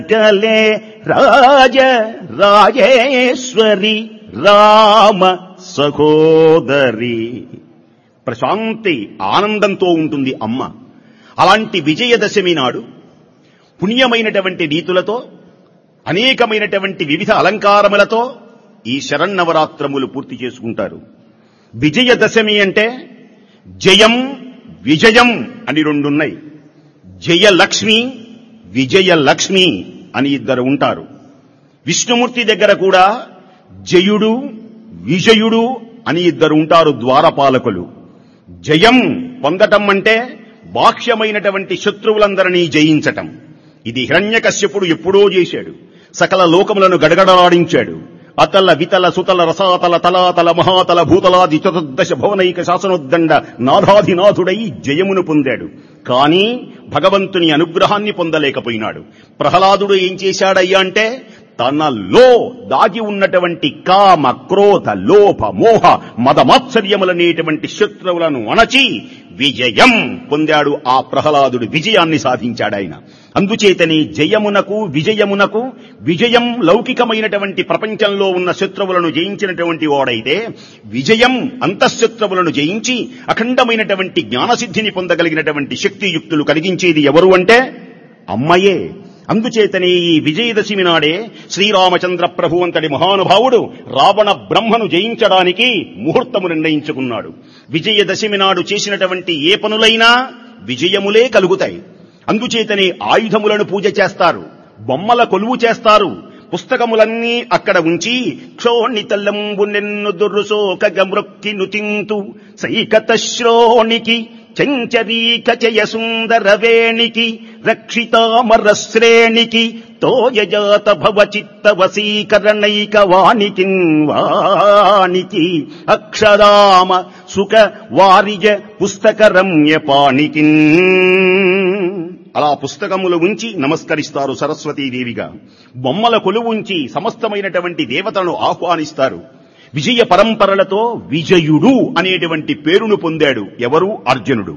కలే రాజ రాజేశ్వరి రామ సహోదరి ప్రశాంతి ఆనందంతో ఉంటుంది అమ్మ అలాంటి విజయదశమి నాడు పుణ్యమైనటువంటి రీతులతో అనేకమైనటువంటి వివిధ అలంకారములతో ఈ శరన్నవరాత్రములు పూర్తి చేసుకుంటారు విజయదశమి అంటే జయం విజయం అని రెండున్నాయి జయలక్ష్మి విజయలక్ష్మి అని ఇద్దరు ఉంటారు విష్ణుమూర్తి దగ్గర కూడా జయుడు విజయుడు అని ఇద్దరు ఉంటారు ద్వారపాలకులు జయం పొందటం అంటే బాహ్యమైనటువంటి శత్రువులందరినీ జయించటం ఇది హిరణ్యకశ్యపుడు ఎప్పుడో చేశాడు సకల లోకములను గడగడలాడించాడు అతల వితల సుతల రసాతల తలాతల మహాతల భూతలాది చతుర్దశ భవనైక శాసనోద్దండ నాథాధినాథుడై జయమును పొందాడు కానీ భగవంతుని అనుగ్రహాన్ని పొందలేకపోయినాడు ప్రహ్లాదుడు ఏం చేశాడయ్యా అంటే తనలో దాగి ఉన్నటువంటి కామ క్రోధ లోభ మోహ మదమాత్సర్యములనేటువంటి శత్రువులను అణచి విజయం పొందాడు ఆ ప్రహ్లాదుడు విజయాన్ని సాధించాడు ఆయన అందుచేతని జయమునకు విజయమునకు విజయం లౌకికమైనటువంటి ప్రపంచంలో ఉన్న శత్రువులను జయించినటువంటి వాడైతే విజయం అంతఃశత్రువులను జయించి అఖండమైనటువంటి జ్ఞానసిద్ధిని పొందగలిగినటువంటి శక్తియుక్తులు కలిగించేది ఎవరు అంటే అమ్మయే అందుచేతనే ఈ విజయదశమి నాడే శ్రీరామచంద్ర ప్రభు అంతటి మహానుభావుడు రావణ బ్రహ్మను జయించడానికి ముహూర్తము నిర్ణయించుకున్నాడు విజయదశమి నాడు చేసినటువంటి ఏ పనులైనా విజయములే కలుగుతాయి అందుచేతనే ఆయుధములను పూజ చేస్తారు బొమ్మల కొలువు చేస్తారు పుస్తకములన్నీ అక్కడ ఉంచి క్షోణితల్లంబు నిన్ను దుర్రుసోక గమృక్కి నుతింతు సైకత శ్రోణికి చంచరీక జయ సుందర వేణికి రక్షితామర శ్రేణికి తోయజాత భవ చిత్త వశీకరణైక వానికి వానికి అక్షరామ సుఖ వారిజ పుస్తక రమ్య పాణికి అలా పుస్తకములు ఉంచి నమస్కరిస్తారు సరస్వతీదేవిగా బొమ్మల కొలువుంచి సమస్తమైనటువంటి దేవతలను ఆహ్వానిస్తారు విజయ పరంపరలతో విజయుడు అనేటువంటి పేరును పొందాడు ఎవరు అర్జునుడు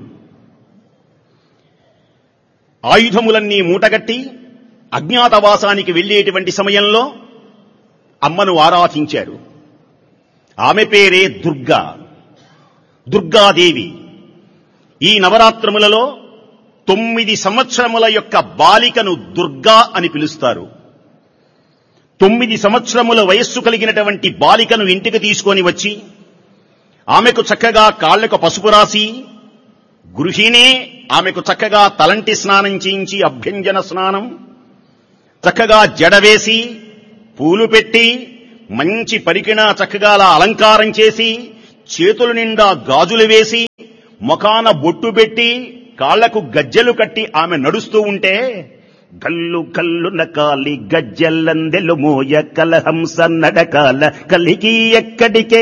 ఆయుధములన్నీ మూటగట్టి అజ్ఞాతవాసానికి వెళ్లేటువంటి సమయంలో అమ్మను ఆరాధించారు ఆమె పేరే దుర్గా దుర్గాదేవి ఈ నవరాత్రములలో తొమ్మిది సంవత్సరముల యొక్క బాలికను దుర్గా అని పిలుస్తారు తొమ్మిది సంవత్సరముల వయస్సు కలిగినటువంటి బాలికను ఇంటికి తీసుకొని వచ్చి ఆమెకు చక్కగా కాళ్లకు పసుపు రాసి గృహిణే ఆమెకు చక్కగా తలంటి స్నానం చేయించి అభ్యంజన స్నానం చక్కగా జడవేసి పూలు పెట్టి మంచి పరికిణ చక్కగా అలా అలంకారం చేసి చేతుల నిండా గాజులు వేసి ముఖాన బొట్టు పెట్టి కాళ్లకు గజ్జెలు కట్టి ఆమె నడుస్తూ ఉంటే గల్లు కల్లు నకాలి గజ్జెల్లందెలు మోయ కలహంస నడకాల కలికి ఎక్కడికే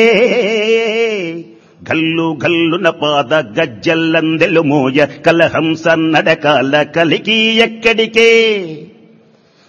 గల్లు గల్లున పాద గజ్జెల్లందెలు మోయ కలహంస నడకాల కలికి ఎక్కడికే